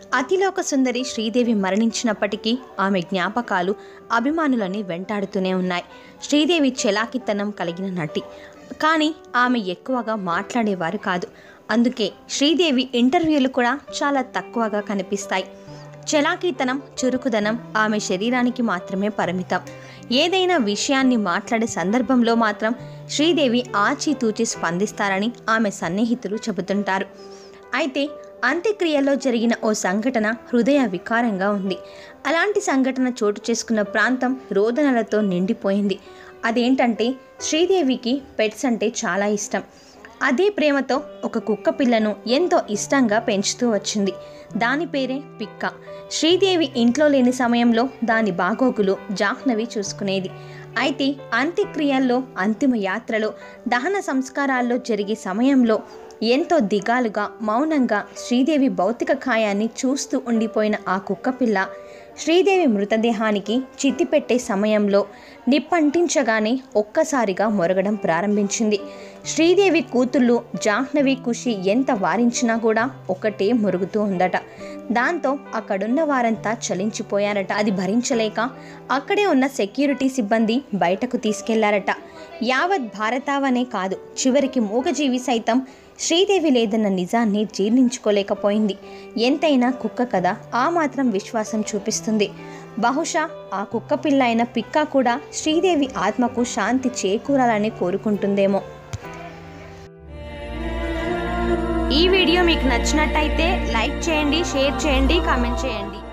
అతిలోక సుందరి శ్రీదేవి మరణించినప్పటికీ ఆమె జ్ఞాపకాలు అభిమానులని వెంటాడుతూనే ఉన్నాయి శ్రీదేవి చెలాకితనం కలిగిన నటి కానీ ఆమె ఎక్కువగా మాట్లాడేవారు కాదు అందుకే శ్రీదేవి ఇంటర్వ్యూలు కూడా చాలా తక్కువగా కనిపిస్తాయి చలాకీతనం చురుకుదనం ఆమె శరీరానికి మాత్రమే పరిమితం ఏదైనా విషయాన్ని మాట్లాడే సందర్భంలో మాత్రం శ్రీదేవి ఆచితూచి స్పందిస్తారని ఆమె సన్నిహితులు చెబుతుంటారు అయితే అంత్యక్రియలో జరిగిన ఓ సంఘటన హృదయ వికారంగా ఉంది అలాంటి సంఘటన చోటు చేసుకున్న ప్రాంతం రోదనలతో నిండిపోయింది అదేంటంటే శ్రీదేవికి పెట్స్ అంటే చాలా ఇష్టం అదే ప్రేమతో ఒక కుక్క పిల్లను ఎంతో ఇష్టంగా పెంచుతూ వచ్చింది దాని పేరే పిక్క శ్రీదేవి ఇంట్లో లేని సమయంలో దాని బాగోగులు జాహ్నవి చూసుకునేది అయితే అంత్యక్రియల్లో అంతిమ యాత్రలో దహన సంస్కారాల్లో జరిగే సమయంలో ఎంతో దిగాలుగా మౌనంగా శ్రీదేవి భౌతిక కాయాన్ని చూస్తూ ఉండిపోయిన ఆ కుక్కపిల్ల శ్రీదేవి మృతదేహానికి చిత్తి పెట్టే సమయంలో నిప్పంటించగానే ఒక్కసారిగా మొరగడం ప్రారంభించింది శ్రీదేవి కూతుళ్ళు జాహ్నవి ఖుషి ఎంత వారించినా కూడా ఒకటే మురుగుతూ ఉందట దాంతో అక్కడున్న వారంతా చలించిపోయారట అది భరించలేక అక్కడే ఉన్న సెక్యూరిటీ సిబ్బంది బయటకు తీసుకెళ్లారట యావత్ భారతావనే కాదు చివరికి మూగజీవి సైతం శ్రీదేవి లేదన్న నిజాన్ని జీర్ణించుకోలేకపోయింది ఎంతైనా కుక్క కదా ఆ మాత్రం విశ్వాసం చూపిస్తుంది బహుశా ఆ కుక్క పిల్ల అయిన పిక్క కూడా శ్రీదేవి ఆత్మకు శాంతి చేకూరాలని కోరుకుంటుందేమో ఈ వీడియో మీకు నచ్చినట్టయితే లైక్ చేయండి షేర్ చేయండి కామెంట్ చేయండి